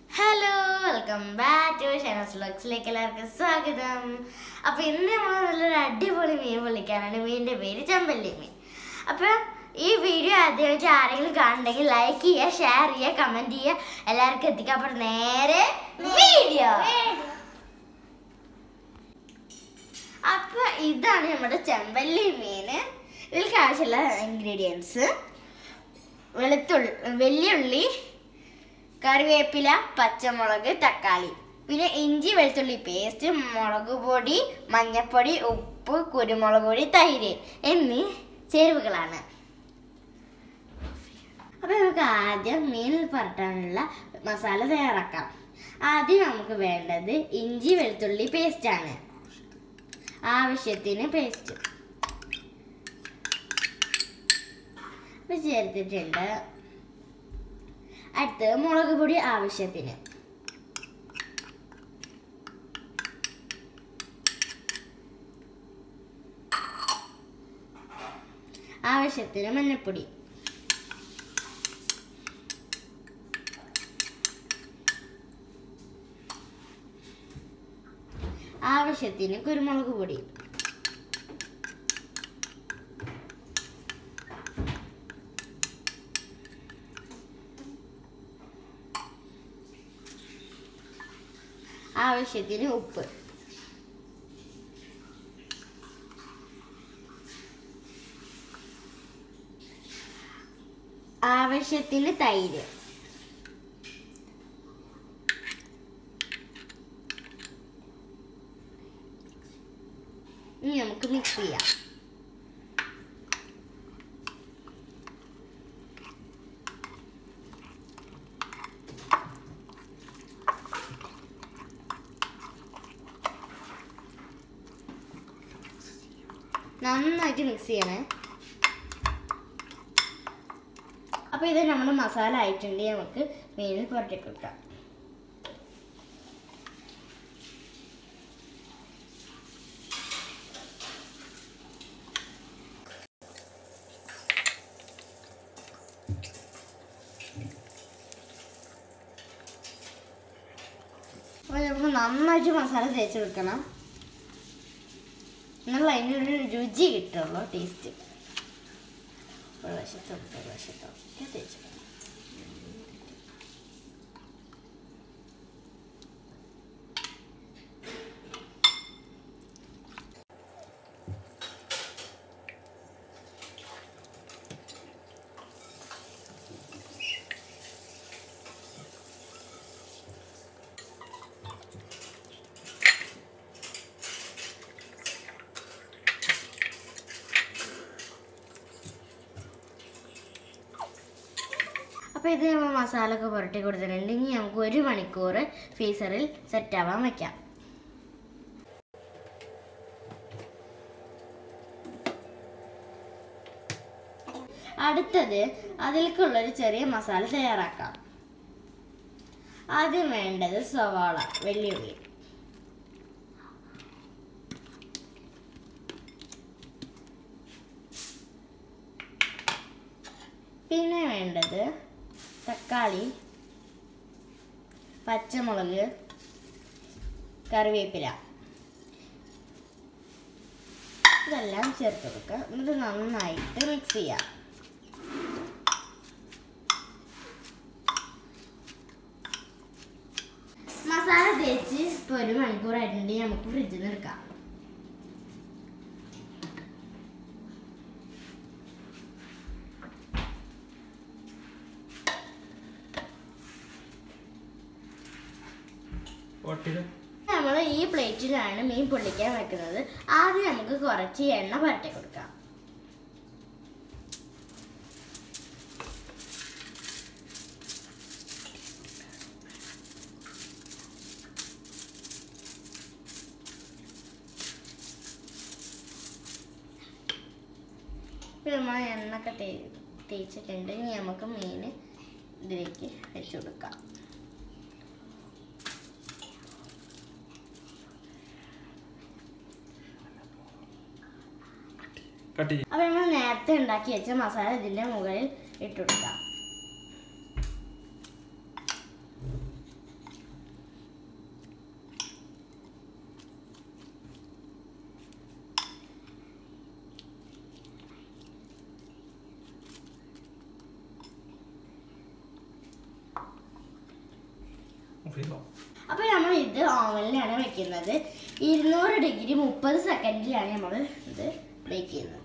hello welcome back to Shenas വ്ലോഗ്സിലേക്ക് എല്ലാവർക്കും സ്വാഗതം അപ്പൊ ഇന്ന് നമ്മൾ നല്ലൊരു അടിപൊളി മീൻ വിളിക്കാനാണ് മീനിന്റെ പേര് ചെമ്പല്ലി മീൻ അപ്പൊ ഈ വീഡിയോ ആദ്യമായിട്ട് ആരെങ്കിലും കാണുന്നുണ്ടെങ്കിൽ ലൈക്ക് ചെയ്യുക ഷെയർ ചെയ്യുക കമന്റ് ചെയ്യുക എല്ലാവർക്കും എത്തിക്കാൻ അപ്പൊ നേരെ വീഡിയോ അപ്പൊ ഇതാണ് നമ്മുടെ ചെമ്പല്ലി മീന് ഇതിലേക്ക് ആവശ്യമുള്ള ഇൻഗ്രീഡിയൻസ് വെളുത്തുള്ളി വെള്ളിയുള്ളി കറിവേപ്പില പച്ചമുളക് തക്കാളി പിന്നെ ഇഞ്ചി വെളുത്തുള്ളി പേസ്റ്റ് മുളക് പൊടി മഞ്ഞപ്പൊടി ഉപ്പ് കുരുമുളക് പൊടി തൈര് എന്നീ ചേരുവകളാണ് അപ്പൊ നമുക്ക് ആദ്യം മീൻ പുരട്ടാനുള്ള മസാല തയ്യാറാക്കാം ആദ്യം നമുക്ക് വേണ്ടത് ഇഞ്ചി വെളുത്തുള്ളി പേസ്റ്റ് ആണ് ആവശ്യത്തിന് പേസ്റ്റ് അപ്പൊ ചേർത്തിട്ടുണ്ട് അടുത്തത് മുളക് പൊടി ആവശ്യത്തിന് ആവശ്യത്തിന് മഞ്ഞൾപ്പൊടി ആവശ്യത്തിന് കുരുമുളക് പൊടി ആവശ്യത്തിന് ഉപ്പ് ആവശ്യത്തിന് തൈര് ഇനി നമുക്ക് മിക്സ് ചെയ്യാം നന്നായിട്ട് മിക്സ് ചെയ്യണേ അപ്പൊ ഇത് നമ്മുടെ മസാല ആയിട്ടുണ്ടെങ്കിൽ നമുക്ക് മീനിൽ പുരട്ടി കൊടുക്കാം അപ്പൊ നമുക്ക് നന്നായിട്ട് മസാല തേച്ച് കൊടുക്കണം എന്നുള്ള അതിനൊരു രുചി കിട്ടുള്ളൂ ടേസ്റ്റ് ഒരു വശത്തും ഒരു വശത്തും ഒക്കെ തേച്ച് അപ്പോൾ ഇത് നമ്മൾ മസാല ഒക്കെ പുരട്ടി കൊടുത്തിട്ടുണ്ട് ഇനി നമുക്ക് ഒരു മണിക്കൂർ ഫ്രീസറിൽ സെറ്റ് ആവാൻ വെക്കാം അടുത്തത് അതിലേക്കുള്ളൊരു ചെറിയ മസാല തയ്യാറാക്കാം ആദ്യം വേണ്ടത് സവാള വെള്ളിയുള്ളി പിന്നെ വേണ്ടത് തക്കാളി പച്ചമുളക് കറിവേപ്പില ഇതെല്ലാം ചേർത്ത് കൊടുക്കുക എന്നിട്ട് നന്നായിട്ട് മിക്സ് ചെയ്യാം മസാല തേച്ച് ഇപ്പോൾ ഒരു മണിക്കൂറായിട്ടുണ്ടെങ്കിൽ നമുക്ക് ഫ്രിഡ്ജിൽ നിന്ന് എടുക്കാം നമ്മൾ ഈ പ്ലേറ്റിലാണ് മീൻ പൊള്ളിക്കാൻ വെക്കുന്നത് ആദ്യം നമുക്ക് കുറച്ച് എണ്ണ പുരട്ടി കൊടുക്കാം ഇപ്പം നമ്മൾ എണ്ണൊക്കെ തേ തേച്ചിട്ടുണ്ട് ഇനി നമുക്ക് മീൻ ഇതിലേക്ക് വെച്ച് കൊടുക്കാം കട്ട് ചെയ്യും അപ്പൊ നമ്മൾ നേരത്തെ ഉണ്ടാക്കി വെച്ച മസാല ഇതിന്റെ മുകളിൽ ഇട്ട് കൊടുക്കാം ഓഫ് ചെയ്തോ അപ്പൊ നമ്മൾ ഇത് ഓവനിലാണ് വെക്കുന്നത് ഇരുന്നൂറ് ഡിഗ്രി മുപ്പത് സെക്കൻഡിലാണ് നമ്മൾ ഇത് ബേക്ക് ചെയ്യുന്നത്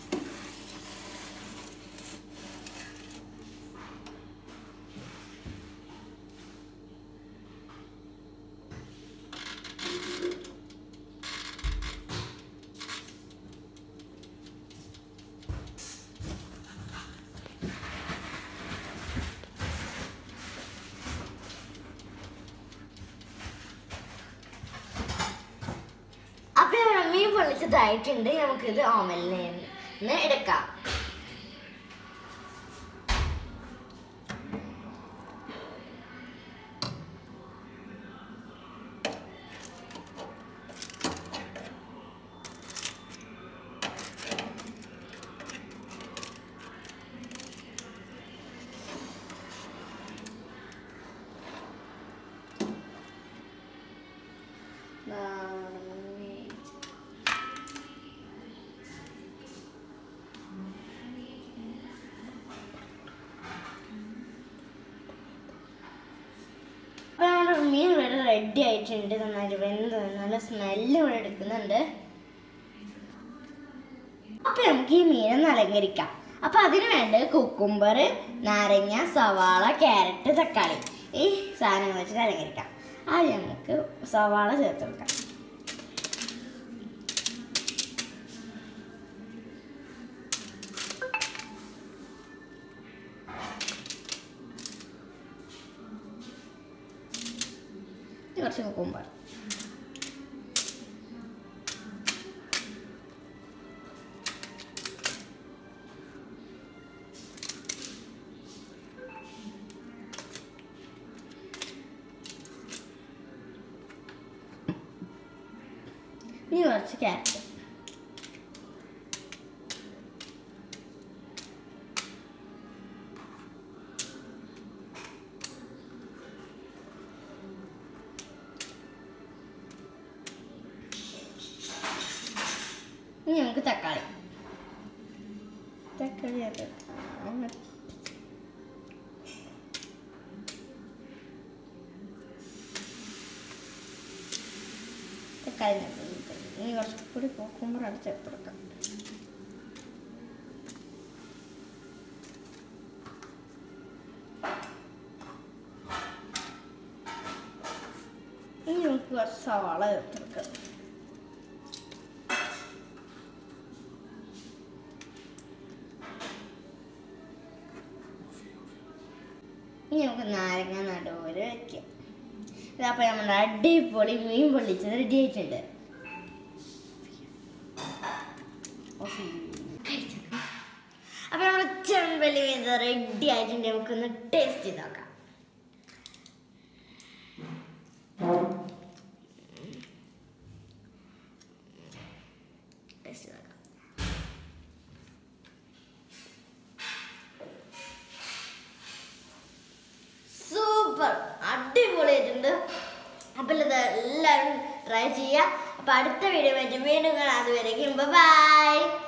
അപ്പൊ നമ്മുടെ മീൻ പൊള്ളിച്ചതായിട്ടുണ്ട് നമുക്കിത് ഓമലിൽ നിന്ന് എടുക്കാം അപ്പൊ നമ്മുടെ മീൻ ഇവിടെ റെഡി ആയിട്ടുണ്ട് നന്നായിട്ട് വെന്ത് നല്ല സ്മെല്ല് ഇവിടെ എടുക്കുന്നുണ്ട് അപ്പൊ നമുക്ക് ഈ മീനൊന്ന് അലങ്കരിക്കാം അപ്പൊ അതിന് വേണ്ടത് കുക്കുംബർ നാരങ്ങ സവാള ക്യാരറ്റ് തക്കാളി ഈ സാധനങ്ങൾ വെച്ചിട്ട് അലങ്കരിക്കാം ആദ്യം നമുക്ക് സവാള ചേർത്ത് കൊടുക്കാം ഇത് കുറച്ച് കുക്കുംബർ ഇനി കുറച്ച് ക്യാരറ്റ് ഇനി നമുക്ക് തക്കാളി തക്കാളി അത് അങ്ങ് തക്കാളി നട്ടു ഇനി കുറച്ച് കൂടി കുക്കുമ്പർ അടിച്ചെടുത്ത് കൊടുക്കാം ഇനി നമുക്ക് കുറച്ച് സവാള ചേർത്തെടുക്കാം ഇനി നമുക്ക് നാരങ്ങ നടുവരെ വെക്കാം ഇതപ്പോൾ നമ്മുടെ അടിപൊളി മീൻ പൊള്ളിച്ചത് റെഡി ആയിട്ടുണ്ട് അപ്പൊ നമ്മുടെ ചെമ്പല്ലി മീൻ റെഡി ആയിട്ടുണ്ട് നമുക്കൊന്ന് ടേസ്റ്റ് ചെയ്ത് നോക്കാം ടേസ്റ്റ് ചെയ്ത് നോക്കാം സൂപ്പർ അടിപൊളിയായിട്ടുണ്ട് അപ്പോൾ ഇത് എല്ലാവരും ട്രൈ ചെയ്യുക അപ്പോൾ അടുത്ത വീഡിയോ ആയിട്ട് വീണ്ടും കാണാം അതുവരെയും ബൈ